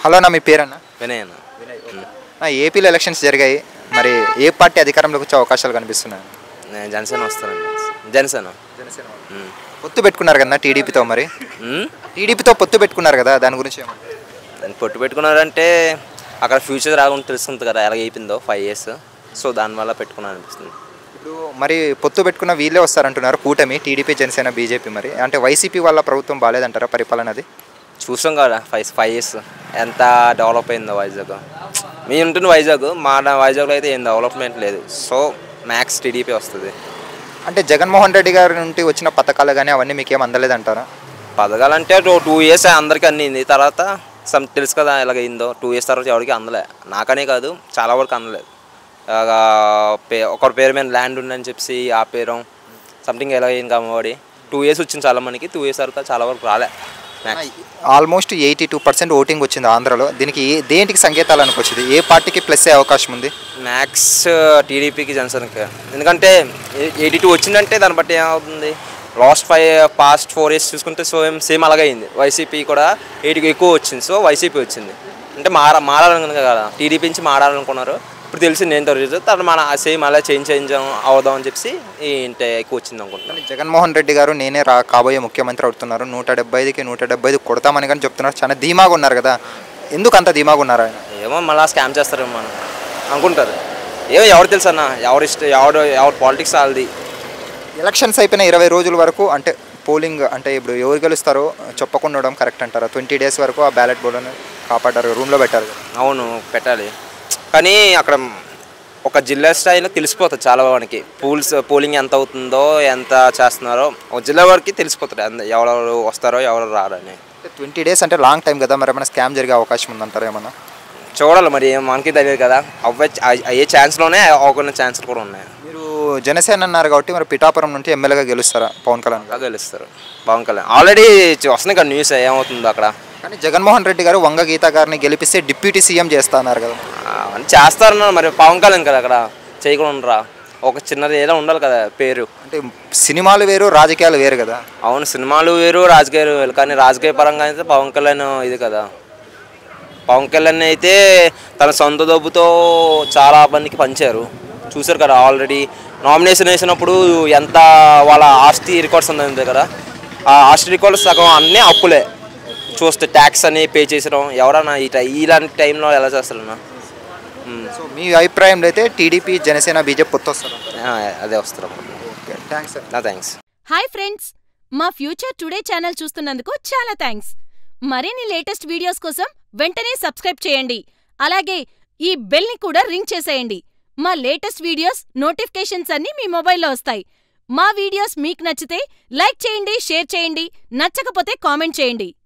Hello నా మీ పేరన్నా వినయ్ అన్న ఆ, ఏపీలో ఎలక్షన్స్ జరిగాయి మరి ఏ పార్టీ అధికారంలోకి వచ్చే అవకాశాలు కనిపిస్తున్నాయి నేను జనసేన వస్తానండి జనసేన ఉమ్. పొత్తు పెట్టుకున్నారు కదా టీడీపీతో మరి ఉమ్? టీడీపీతో పొత్తు పెట్టుకున్నారు కదా దాని గురించి ఏమంటారు? దాన్ని పొట్టు పెట్టుకున్నారంటే అక్కడ ఫ్యూచర్ రాకుండా తెలుస్తుంది కదా ఎలాగ అయిపోయిందో ఫైవ్ ఇయర్స్ సో దానివల్ల పెట్టుకున్నాను అనిపిస్తుంది ఇప్పుడు మరి పొత్తు పెట్టుకున్న వీళ్ళే వస్తారంటున్నారు కూటమి టీడీపీ జనసేన బీజేపీ మరి అంటే వైసీపీ వాళ్ళ ప్రభుత్వం బాగాలేదంటారా పరిపాలన అది చూసాం కదా ఫైవ్ ఫైవ్ ఇయర్స్ ఎంత డెవలప్ అయిందో వైజాగ్ మీ ఉంటుంది వైజాగ్ మా వైజాగ్లో అయితే ఏం డెవలప్మెంట్ లేదు సో మ్యాక్స్ టీడీపీ వస్తుంది అంటే జగన్మోహన్ రెడ్డి గారి నుండి వచ్చిన పథకాలు కానీ అవన్నీ మీకు ఏం అందలేదంటారా పథకాలంటే టూ టూ ఇయర్స్ అందరికీ అందింది తర్వాత సమ్ తెలుసు కదా ఎలాగైందో టూ ఇయర్స్ తర్వాత ఎవరికి అందలే నాకనే కాదు చాలా వరకు అందలేదు ఇలాగా పే ఒకరి పేరు మీద ల్యాండ్ ఉందని చెప్పి ఆ పేరు సంథింగ్ ఎలా అయింది కమ్మబడి టూ ఇయర్స్ వచ్చింది చాలా మందికి టూ ఇయర్స్ తర్వాత చాలా వరకు రాలే max almost eighty two percent voting వచ్చింది ఆంధ్రలో దీనికి ఏ దేనికి సంకేతాలు అనుకొచ్చింది ఏ పార్టీకి ప్లస్ అయ్యే అవకాశం ఉంది మ్యాక్స్ టీడీపీకి జనసేనకి ఎందుకంటే ఎయిటీ టూ వచ్చిందంటే దాన్ని బట్టి ఏమవుతుంది last five past four years చూసుకుంటే సో సేమ్ అలాగే అయింది వైసీపీ కూడా ఎయిటీకి ఎక్కువ వచ్చింది సో వైసీపీ వచ్చింది అంటే మార మారాలనుకున్నారు కదా టీడీపీ నుంచి మారాలనుకున్నారు ఇప్పుడు తెలిసి నేను తొలగించు తర్వాత మన సేమ్ అలా చేంజ్ చేంజ్ అవుదాం అని చెప్పి ఈ ఇంటే ఎక్కువ వచ్చింది అనుకుంటున్నాను జగన్మోహన్ రెడ్డి గారు నేనే రా కాబోయే ముఖ్యమంత్రి అవుతున్నారు నూట డెబ్బై ఐదుకి నూట డెబ్బై ఐదు కొడతామని కానీ చెప్తున్నారు చాలా ధీమాగా ఉన్నారు కదా ఎందుకు అంత ధీమాగా ఉన్నారు ఆయన ఏమో మళ్ళీ స్కామ్ చేస్తారేమో మనం అనుకుంటారు ఏమో ఎవరు తెలుసు అన్న ఎవరు ఇష్టం ఎవరు ఎవరు పాలిటిక్స్ వాళ్ళది ఎలక్షన్స్ అయిపోయిన ఇరవై రోజుల వరకు అంటే పోలింగ్ అంటే ఇప్పుడు ఎవరు గెలుస్తారో చెప్పకుండా ఉండడం కరెక్ట్ అంటారా ట్వంటీ డేస్ వరకు ఆ బ్యాలెట్ బోర్డుని కాపాడారు రూమ్లో పెట్టారు కదా. అవును పెట్టాలి కానీ అక్కడ ఒక జిల్లా స్థాయిలో తెలిసిపోతుంది చాలా వానికి పూల్స్ పోలింగ్ ఎంత అవుతుందో ఎంత చేస్తున్నారో ఒక జిల్లా వరకు తెలిసిపోతుంది అంద- ఎవరెవరు వస్తారో ఎవరు రారని అంటే ట్వంటీ డేస్ అంటే లాంగ్ టైం కదా మరి ఏమైనా స్కామ్ జరిగే అవకాశం ఉందంటారా ఏమన్నా చూడాలి మరి మనకి తెలియదు కదా అవ్వే అయ్యే ఛాన్స్లోనే అవకున్న ఛాన్సులు కూడా ఉన్నాయి మీరు జనసేన అన్నారు కాబట్టి మరి పిఠాపురం నుండి ఎమ్మెల్యేగా గెలుస్తారా పవన్ కళ్యాణ్ గారు బాగా గెలుస్తారు పవన్ కళ్యాణ్ ఆల్రెడీ వస్తున్నాయి కదా న్యూస్ ఏమవుతుందో అక్కడ కానీ జగన్మోహన్ రెడ్డి గారు వంగ గీత గారిని గెలిపిస్తే డిప్యూటీ సీఎం చేస్తా అన్నారు కదా అని చేస్తారన్నారు మరి పవన్ కళ్యాణ్ కదా అక్కడ చేయకుండా ఉండరా ఒక చిన్నది ఏదో ఉండాలి కదా పేరు అంటే సినిమాలు వేరు రాజకీయాలు వేరు కదా అవును సినిమాలు వేరు రాజకీయాలు వేరు కానీ రాజకీయ పరంగా అయితే పవన్ కళ్యాణ్ ఇది కదా పవన్ కళ్యాణ్ అయితే తన సొంత డబ్బుతో చాలా మందికి పంచారు చూశారు కదా ఆల్రెడీ నామినేషన్ వేసినప్పుడు ఎంత వాళ్ళ ఆస్తి రికార్డ్స్ ఉంది కదా ఆ ఆస్తి రికార్డ్స్ సగం అన్నీ అప్పులే చూస్తే ట్యాక్స్ అని పే చేసడం ఎవరన్నా ఈ టై- ఇలాంటి టైంలో ఎలా చేస్తారన్నా ఉమ్. సో మీ అభిప్రాయంలో అయితే టీడీపీ జనసేన బీజేపీ పొత్తు వస్తారు ఆ, అదే వస్తారు ఓకే థ్యాంక్స్ సార్ నా థ్యాంక్స్ హాయ్ ఫ్రెండ్స్ మా ఫ్యూచర్ టుడే ఛానల్ చూస్తున్నందుకు చాలా థ్యాంక్స్ మరిన్ని లేటెస్ట్ వీడియోస్ కోసం వెంటనే సబ్స్క్రైబ్ చేయండి అలాగే ఈ బెల్ ని కూడా రింగ్ చేసేయండి మా లేటెస్ట్ వీడియోస్ నోటిఫికేషన్స్ అన్నీ మీ మొబైల్లో వస్తాయి మా వీడియోస్ మీకు నచ్చితే లైక్ చేయండి షేర్ చేయండి నచ్చకపోతే కామెంట్ చేయండి